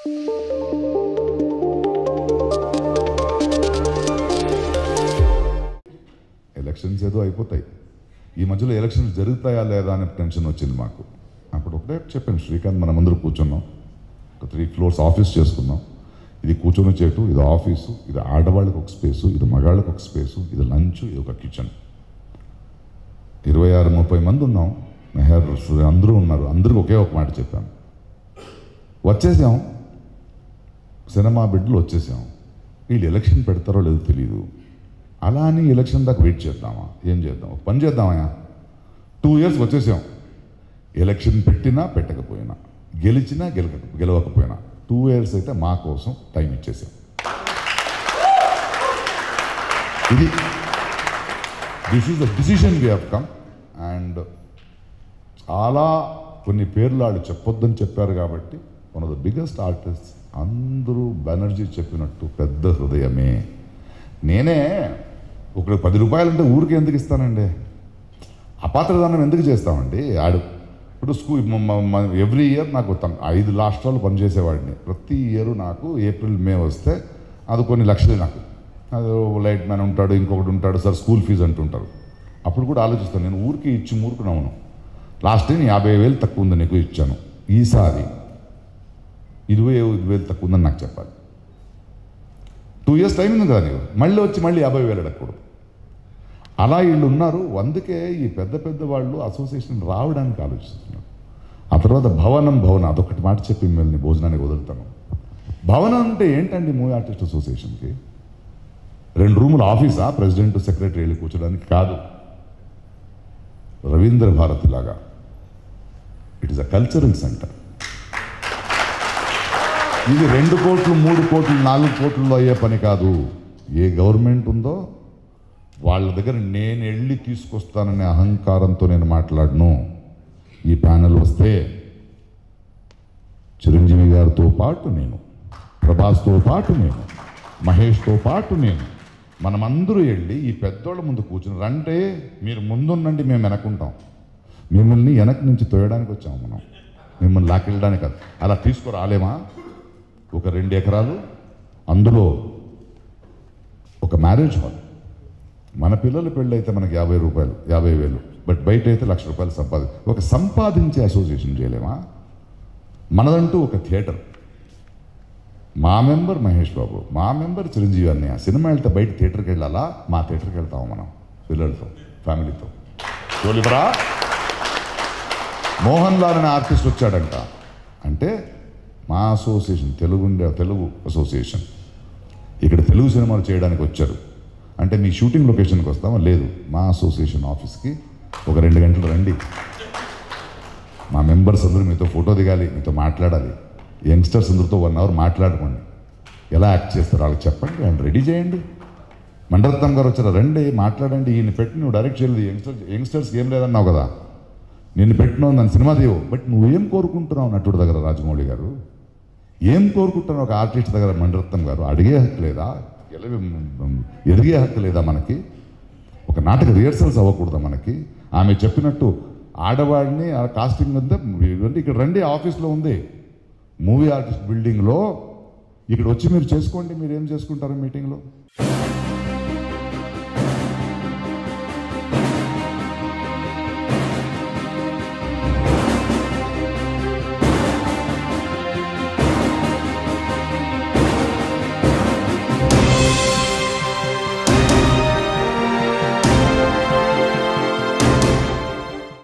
elections ఏదో అయిపోతాయి ఈ మధ్యలో ఎలక్షన్స్ జరుగుతాయా లేదా అనే టెన్షన్ వచ్చింది మాకు అప్పుడు ఒకటే చెప్పాను శ్రీకాంత్ మనం అందరూ కూర్చున్నాం ఒక త్రీ ఫ్లోర్స్ ఆఫీస్ చేసుకున్నాం ఇది కూర్చొని చేటు ఇది ఆఫీసు ఇది ఆడవాళ్ళకి ఒక స్పేసు ఇది మగాళ్ళకి ఒక స్పేసు ఇది లంచ్ ఇది ఒక కిచెన్ ఇరవై ఆరు ముప్పై మంది ఉన్నాం మెహర్ సూర్య అందరూ ఉన్నారు అందరికీ ఒకే ఒక మాట చెప్పాను వచ్చేసాం సినిమా బిడ్డలు వచ్చేసాం వీళ్ళు ఎలక్షన్ పెడతారో లేదో తెలియదు అలా అని ఎలక్షన్ దాకా వెయిట్ చేద్దామా ఏం చేద్దాం ఒక పని చేద్దామా టూ ఇయర్స్ వచ్చేసాం ఎలక్షన్ పెట్టినా పెట్టకపోయినా గెలిచినా గెలక గెలవకపోయినా టూ ఇయర్స్ అయితే మా కోసం టైం ఇచ్చేసాం ఇది this is the decision we have come and చాలా కొన్ని పేర్లు వాళ్ళు చెప్పొద్దని చెప్పారు కాబట్టి one of the biggest artist అందరూ బెనర్జీ చెప్పినట్టు పెద్ద హృదయమే నేనే ఒక పది రూపాయలంటే ఊరికి ఎందుకు ఇస్తానండి అపాత్రదానం ఎందుకు చేస్తామండి ఆడు ఇప్పుడు స్కూల్ ఎవ్రీ ఇయర్ నాకు తం- ఐదు రాష్ట్రాలు పనిచేసేవాడిని ప్రతి ఇయర్ నాకు ఏప్రిల్ మే వస్తే అది కొన్ని లక్షలే నాకు అది లైట్ మ్యాన్ ఉంటాడు ఇంకొకటి ఉంటాడు సార్ స్కూల్ ఫీజు అంటుంటారు అప్పుడు కూడా ఆలోచిస్తాను నేను ఊరికి ఇచ్చి మూరుకున్నాను లాస్ట్ టైం యాభై వేలు తక్కువ ఉంది నీకు ఇచ్చాను ఈసారి ఇరవై ఐదు వేలు తక్కువ ఉందని నాకు చెప్పాలి టూ ఇయర్స్ టైం ఉంది కదా నీకు మళ్ళీ వచ్చి మళ్ళీ యాభై వేలు అడగకూడదు అలా వీళ్ళు ఉన్నారు అందుకే ఈ పెద్ద పెద్ద వాళ్ళు అసోసియేషన్ రావడానికి ఆలోచిస్తున్నారు ఆ తర్వాత భవనం భవనం అదొకటి మాట చెప్పి మిమ్మల్ని భోజనానికి వదులుతాను భవనం అంటే ఏంటండి మూవీ ఆర్టిస్ట్ అసోసియేషన్కి రెండు రూముల ఆఫీసా ప్రెసిడెంట్ సెక్రటరీ వెళ్ళి కూర్చోడానికి కాదు రవీంద్ర భారతి లాగా it is a cultural centre ఇది రెండు కోట్లు మూడు కోట్లు నాలుగు కోట్లలో అయ్యే పని కాదు ఏ గవర్నమెంట్ ఉందో వాళ్ళ దగ్గర నేను వెళ్ళి తీసుకొస్తాననే అహంకారంతో నేను మాట్లాడను ఈ ప్యానెల్ వస్తే చిరంజీవి గారితో పాటు నేను ప్రభాస్తో పాటు నేను మహేష్తో పాటు నేను మనమందరూ వెళ్ళి ఈ పెద్దోళ్ళ ముందు కూర్చుని రంటే మీరు ముందున్నండి మేము వెనకుంటాం మిమ్మల్ని వెనక నుంచి తోయడానికి వచ్చాము మనం మిమ్మల్ని లాకెళ్ళడానికి కాదు అలా తీసుకురాలేమా ఒక రెండు ఎకరాలు అందులో ఒక మ్యారేజ్ హాల్ మన పిల్లల పెళ్ళి అయితే మనకి యాభై రూపాయలు యాభై వేలు బట్ బయట అయితే లక్ష రూపాయలు సంపాది ఒక సంపాదించే అసోసియేషన్ చేయలేమా మనదంటూ ఒక థియేటర్ మా మెంబర్ మహేష్ బాబు మా మెంబర్ చిరంజీవి అన్నయ్య సినిమా వెళ్తే బయట థియేటర్కి వెళ్ళాలా మా థియేటర్కి వెళ్తాము మనం పిల్లలతో ఫ్యామిలీతో చూలిపరా మోహన్ లాల్ అనే ఆర్టిస్ట్ వచ్చాడంట అంటే మా అసోసియేషన్ తెలుగు తెలుగు అసోసియేషన్ ఇక్కడ తెలుగు సినిమాలు చేయడానికి వచ్చారు అంటే మీ షూటింగ్ లొకేషన్కి వస్తామా లేదు మా అసోసియేషన్ ఆఫీస్కి ఒక రెండు గంటలు రండి మా మెంబర్స్ అందరూ మీతో ఫోటో దిగాలి మీతో మాట్లాడాలి యంగ్స్టర్స్ అందరితో వన్ అవర్ మాట్లాడుకోండి ఎలా యాక్ట్ చేస్తారో వాళ్ళకి చెప్పండి అండ్ రెడీ చేయండి మండరత్నం గారు వచ్చారు రండి మాట్లాడండి ఈయన పెట్టి నువ్వు డైరెక్ట్ చేయలేదు యంగ్స్టర్ యంగ్స్టర్స్కి ఏం లేదన్నావు కదా నిన్ను పెట్టినావు నన్ను సినిమా తీయవు బట్ నువ్వేం కోరుకుంటున్నావు నటుడు దగ్గర రాజమౌళి గారు ఏం కోరుకుంటున్నావు ఒక ఆర్టిస్ట్ దగ్గర మండరత్నం గారు అడిగే హక్కు లేదా గెలవి ఎదిగే హక్కు లేదా మనకి ఒక నాటక రిహర్సల్స్ అవ్వకూడదా మనకి ఆమె చెప్పినట్టు ఆడవాడిని ఆ కాస్టింగ్ అంతా ఇదంటే ఇక్కడ రండి ఆఫీస్లో ఉంది మూవీ ఆర్టిస్ట్ బిల్డింగ్లో ఇక్కడ వచ్చి మీరు చేసుకోండి మీరు ఏం చేసుకుంటారు మీటింగ్లో